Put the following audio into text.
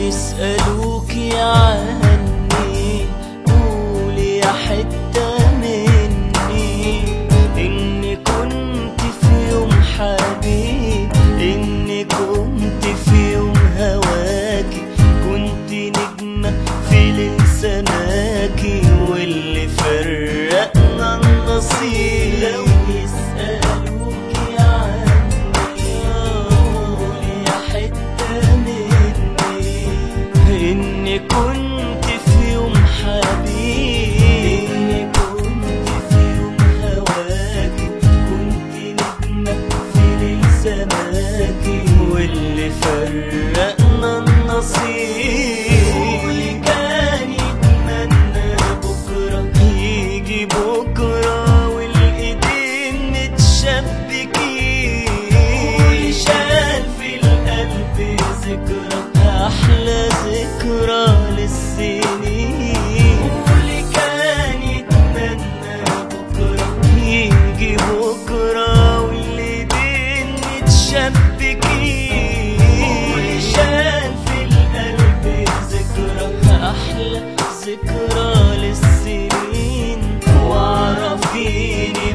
يسألوكي عني قولي يا حتة مني إني كنت في يوم حبيب إني كنت في يوم هواكي كنت نجمة في ليل سماكي واللي فرقنا النصيب لو يسألوكي عني قولي يا حتة مني إني كنت في يوم حبيب إني كنت في يوم هواكي كنت نجمة في ليل سماكي واللي فرقنا النصيب واللي كان يتمنى بكرة يجي بكرة والإيدين متشبكين واللي شال في القلب ذكرى أحلى ذكرى للسنين واللي كان يتمنى بكرة يجي بكرة والإيدين متشبكين واللي شال في القلب ذكرى أحلى ذكرى للسنين وعرفيني